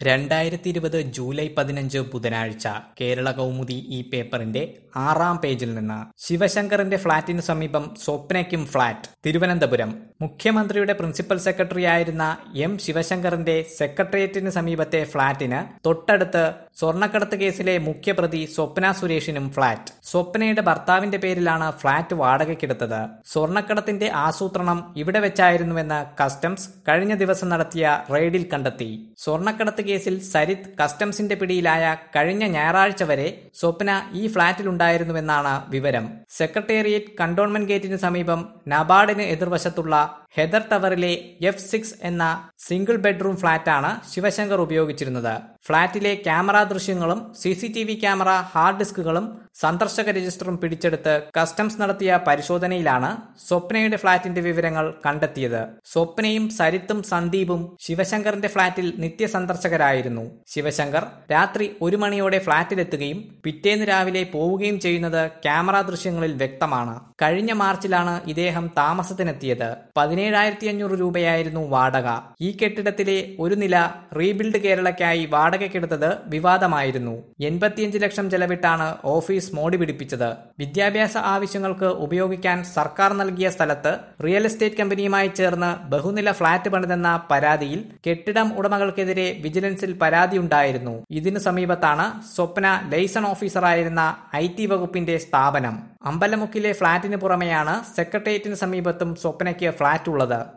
രണ്ടായിരത്തി ഇരുപത് ജൂലൈ പതിനഞ്ച് ബുധനാഴ്ച കേരള കൗമുദി ഈ പേപ്പറിന്റെ ആറാം പേജിൽ നിന്ന് ശിവശങ്കറിന്റെ ഫ്ളാറ്റിന് സമീപം സ്വപ്നയ്ക്കും ഫ്ളാറ്റ് തിരുവനന്തപുരം മുഖ്യമന്ത്രിയുടെ പ്രിൻസിപ്പൽ സെക്രട്ടറിയായിരുന്ന എം ശിവശങ്കറിന്റെ സെക്രട്ടേറിയറ്റിന് സമീപത്തെ ഫ്ളാറ്റിന് തൊട്ടടുത്ത് സ്വർണ്ണക്കടത്ത് കേസിലെ മുഖ്യപ്രതി സ്വപ്ന സുരേഷിനും ഫ്ളാറ്റ് സ്വപ്നയുടെ ഭർത്താവിന്റെ പേരിലാണ് ഫ്ളാറ്റ് വാടകയ്ക്കെടുത്തത് സ്വർണ്ണക്കടത്തിന്റെ ആസൂത്രണം ഇവിടെ വെച്ചായിരുന്നുവെന്ന് കസ്റ്റംസ് കഴിഞ്ഞ ദിവസം നടത്തിയ റെയ്ഡിൽ കണ്ടെത്തി സ്വർണ്ണക്കടത്ത് കേസിൽ സരിത് കസ്റ്റംസിന്റെ പിടിയിലായ കഴിഞ്ഞ ഞായറാഴ്ച വരെ സ്വപ്ന ഈ ഫ്ളാറ്റിലുണ്ടായിരുന്നുവെന്നാണ് വിവരം സെക്രട്ടേറിയറ്റ് കണ്ടോൺമെന്റ് ഗേറ്റിന് സമീപം നബാർഡിന് എതിർവശത്തുള്ള ഹെദർ ടവറിലെ എഫ് സിക്സ് എന്ന സിംഗിൾ ബെഡ്റൂം ഫ്ളാറ്റാണ് ശിവശങ്കർ ഉപയോഗിച്ചിരുന്നത് ഫ്ളാറ്റിലെ ക്യാമറ ദൃശ്യങ്ങളും C C T V camera hard ഡിസ്കുകളും സന്ദർശക രജിസ്റ്ററും പിടിച്ചെടുത്ത് കസ്റ്റംസ് നടത്തിയ പരിശോധനയിലാണ് സ്വപ്നയുടെ ഫ്ളാറ്റിന്റെ വിവരങ്ങൾ കണ്ടെത്തിയത് സ്വപ്നയും സരിത്തും സന്ദീപും ശിവശങ്കറിന്റെ ഫ്ളാറ്റിൽ നിത്യസന്ദർശകരായിരുന്നു ശിവശങ്കർ രാത്രി ഒരു മണിയോടെ ഫ്ളാറ്റിലെത്തുകയും പിറ്റേന്ന് രാവിലെ പോവുകയും ചെയ്യുന്നത് ക്യാമറ ദൃശ്യങ്ങളിൽ വ്യക്തമാണ് കഴിഞ്ഞ മാർച്ചിലാണ് ഇദ്ദേഹം താമസത്തിനെത്തിയത് പതിനേഴായിരത്തി അഞ്ഞൂറ് രൂപയായിരുന്നു വാടക ഈ കെട്ടിടത്തിലെ ഒരു നില റീബിൽഡ് കേരളയ്ക്കായി വാടകയ്ക്കെടുത്തത് വിവാദമായിരുന്നു എൺപത്തിയഞ്ച് ലക്ഷം ചെലവിട്ടാണ് ഓഫീസ് മോടി പിടിപ്പിച്ചത് വിദ്യാഭ്യാസ ആവശ്യങ്ങൾക്ക് ഉപയോഗിക്കാൻ സർക്കാർ നൽകിയ സ്ഥലത്ത് റിയൽ എസ്റ്റേറ്റ് കമ്പനിയുമായി ചേർന്ന് ബഹുനില ഫ്ളാറ്റ് പണിതെന്ന പരാതിയിൽ കെട്ടിടം ഉടമകൾക്കെതിരെ വിജിലൻസിൽ പരാതിയുണ്ടായിരുന്നു ഇതിനു സമീപത്താണ് സ്വപ്ന ലൈസൺ ഓഫീസറായിരുന്ന ഐ ടി വകുപ്പിന്റെ സ്ഥാപനം അമ്പലമുക്കിലെ ഫ്ളാറ്റിന് പുറമെയാണ് സെക്രട്ടേറിയറ്റിന് സമീപത്തും സ്വപ്നയ്ക്ക് ഫ്ളാറ്റ് ഉള്ളത്